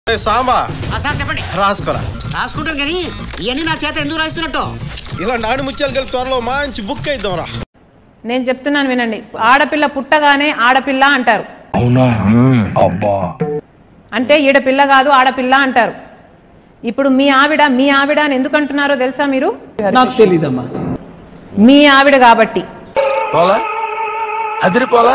ఏ సాంబా ఆ సార్ చెప్పండి రాసుకోరా రాసుకుంటాను కానీ ఇవన్నీ నా చేత ఎందుకు రాస్తున్నట్టు ఇలా నాడు ముత్యాలు కలిపి త్వరలో మంచి బుక్ అయిద్దాం రా నేను చెప్తున్నాను వినండి ఆడపిల్ల పుట్టగానే ఆడపిల్ల అంటారు అంటే ఈడపిల్ల కాదు ఆడపిల్ల అంటారు ఇప్పుడు మీ ఆవిడ మీ ఆవిడ అని ఎందుకు అంటున్నారో తెలుసా మీరు నాకు తెలీదమ్మా మీ ఆవిడ కాబట్టి పోలా అదిరిపోలా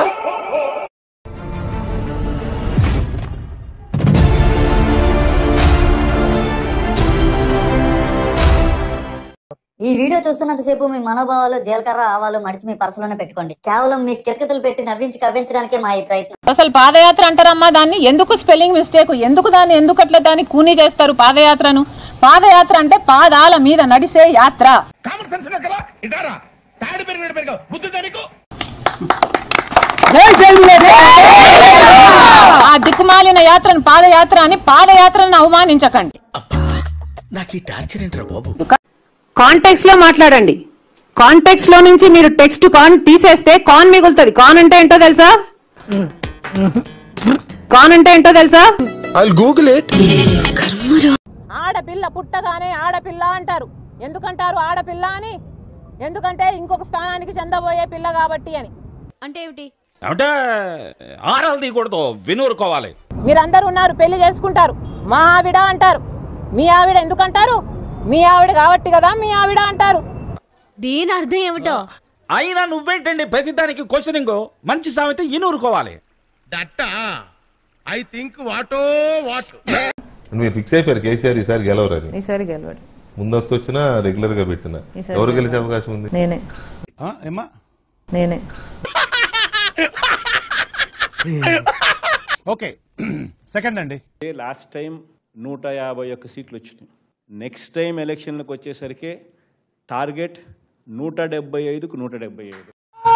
ఈ వీడియో చూస్తున్నంతసేపు మీ మనోభావాలు జీలకర్ర ఆవాలు మడిచి మీ పర్సులోనే పెట్టుకోండి కేవలం మీ కిరకతులు పెట్టి నవ్వించి కవ్వించడానికే మా ఈ ప్రయత్నం అసలు పాదయాత్ర అంటారమ్మా దాన్ని ఎందుకు స్పెల్లింగ్ మిస్టేక్ ఎందుకు దాన్ని ఎందుకు అట్లా దాన్ని కూనీ చేస్తారు పాదయాత్రను పాదయాత్ర అంటే పాదాల మీద నడిసే యాత్ర కామన్ సెన్స్ ఉన్నా కదా ఇటారా తాడి పెరిగినట్టు పెరిగావు బుద్ధి దానికి ఆ దిక్కుమాలిన యాత్రను పాదయాత్ర అని పాదయాత్రను అవమానించకండి నాకు ఈ టార్చర్ ఏంట్రా బాబు కాంటెక్స్ట్ లో మాట్లాడండి కాంటెక్స్ట్ లో నుంచి మీరు టెక్స్ట్ కాన్ తీసేస్తే కాన్ మిగులుతుంది కాన్ అంటే ఏంటో తెలుసా కాన్ అంటే ఏంటో తెలుసా ఐ గూగుల్ ఇట్ ఆడపిల్ల పుట్టగానే ఆడపిల్ల అంటారు ఎందుకంటారు ఆడపిల్ల అని ఎందుకంటే ఇంకొక స్థానానికి చెందబోయే పిల్ల కాబట్టి అని అంటే ఏమిటి అంటే ఆరాలు తీయకూడదు వినూరుకోవాలి మీరందరూ ఉన్నారు పెళ్లి చేసుకుంటారు మా ఆవిడ అంటారు మీ ఆవిడ ఎందుకంటారు మీ ఆవిడ కాబట్టి కదా మీ ఆవిడ అంటారు దీని అర్థం ఏమిటో అయినా నువ్వేంటండి ప్రతిదానికి క్వశ్చనింగ్ మంచి సామెత ఇనూరుకోవాలి దట్ట ఐ థింక్ వాటో వాట్ మీరు ఫిక్స్ అయిపోయారు కేసీఆర్ ఈసారి గెలవరని ఈసారి గెలవాడు ముందస్తు వచ్చినా రెగ్యులర్ గా పెట్టిన ఈసారి ఎవరు గెలిచే అవకాశం ఉంది నేనే ఏమ్మా నేనే ఓకే సెకండ్ అండి లాస్ట్ టైం నూట యాభై ఒక్క సీట్లు వచ్చినాయి నెక్స్ట్ టైం ఎలక్షన్లకు వచ్చేసరికి టార్గెట్ నూట డెబ్బై ఐదుకు నూట డెబ్బై ఐదు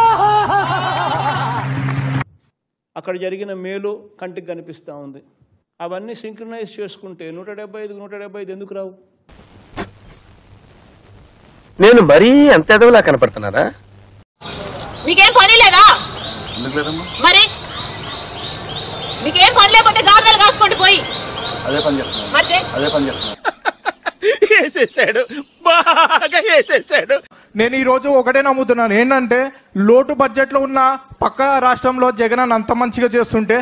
అక్కడ జరిగిన మేలు కంటికి కనిపిస్తూ ఉంది అవన్నీ సింక్రనైజ్ చేసుకుంటే నూట డెబ్బై ఐదుకు నూట డెబ్బై ఐదు ఎందుకు రావు నేను మరీ అంత ఎదవలా కనపడుతున్నారా మీకేం పని లేదా మరి మీకేం పని లేకపోతే గాడిదలు కాసుకోండి పోయి అదే పని చేస్తున్నా మరి అదే పని చేస్తున్నా వేసేసాడు బాగా వేసేసాడు నేను ఈ రోజు ఒకటే నమ్ముతున్నాను ఏంటంటే లోటు బడ్జెట్ లో ఉన్న పక్క రాష్ట్రంలో జగన్ అన్న అంత మంచిగా చేస్తుంటే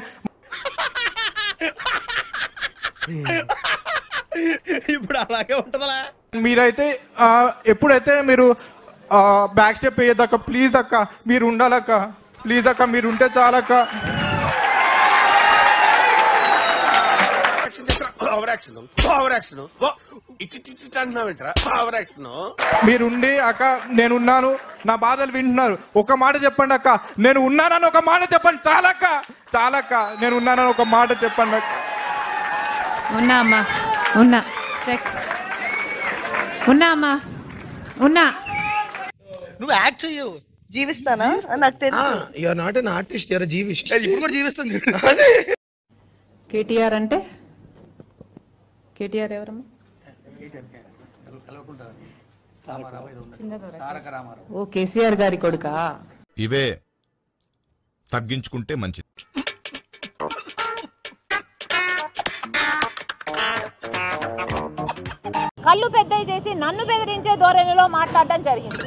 ఇప్పుడు అలాగే ఉంటదలా మీరైతే ఆ, ఎప్పుడైతే మీరు బ్యాక్ స్టెప్ వేయదక్క ప్లీజ్ అక్క మీరు ఉండాలక్క ప్లీజ్ అక్క మీరు ఉంటే చాలక్క ఓవర్ యాక్షన్ ఓవర్ యాక్షన్ ఇటు ఇటు ఇటు అంటున్నావేంట్రా ఓవర్ యాక్షన్ మీరు ఉండి అక్క నేను ఉన్నాను నా బాధలు వింటున్నారు ఒక మాట చెప్పండి అక్క నేను ఉన్నానని ఒక మాట చెప్పండి చాలక్క చాలక్క నేను ఉన్నానని ఒక మాట చెప్పండి అక్క ఉన్నా అమ్మా ఉన్నా చెక్ ఉన్నా అమ్మా ఉన్నా నువ్వు యాక్ట్ చెయ్యు జీవిస్తానా నాకు తెలుసు you are not an artist you are జీవిస్ట్ ఇప్పుడు కూడా జీవిస్తుంది కేటీఆర్ అంటే కేటీఆర్ ఎవరమ్మా ఓ కేసీఆర్ గారి కొడుకా ఇవే తగ్గించుకుంటే మంచిది కళ్ళు పెద్దవి చేసి నన్ను బెదిరించే ధోరణిలో మాట్లాడడం జరిగింది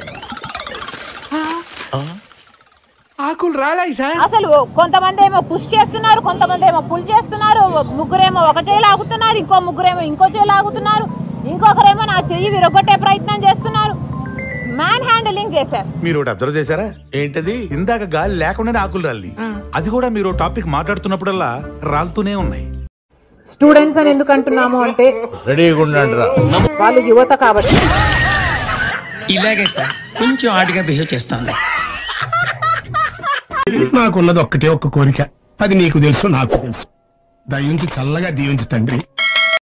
ఆకులు రాలాయి సార్ అసలు కొంతమంది ఏమో పుష్ చేస్తున్నారు కొంతమంది ఏమో పుల్ చేస్తున్నారు ముగ్గురేమో ఒక చేయి లాగుతున్నారు ఇంకో ముగ్గురేమో ఇంకో చేయి లాగుతున్నారు ఇంకొకరేమో నా చెయ్యి విరగొట్టే ప్రయత్నం చేస్తున్నారు మ్యాన్ హ్యాండిలింగ్ చేశారు మీరు ఒకటి అబ్జర్వ్ చేశారా ఏంటది ఇందాక గాలి లేకుండానే ఆకులు రాలి అది కూడా మీరు టాపిక్ మాట్లాడుతున్నప్పుడల్లా రాలుతూనే ఉన్నాయి స్టూడెంట్స్ అని ఎందుకు అంటున్నాము అంటే రెడీగా ఉండండి రా వాళ్ళు యువత కాబట్టి ఇలాగే సార్ కొంచెం ఆడిగా బిహేవ్ చేస్తాను నాకున్నది ఒక్కటే ఒక్క కోరిక అది నీకు తెలుసు నాకు తెలుసు దయించి చల్లగా దీవించు తండ్రి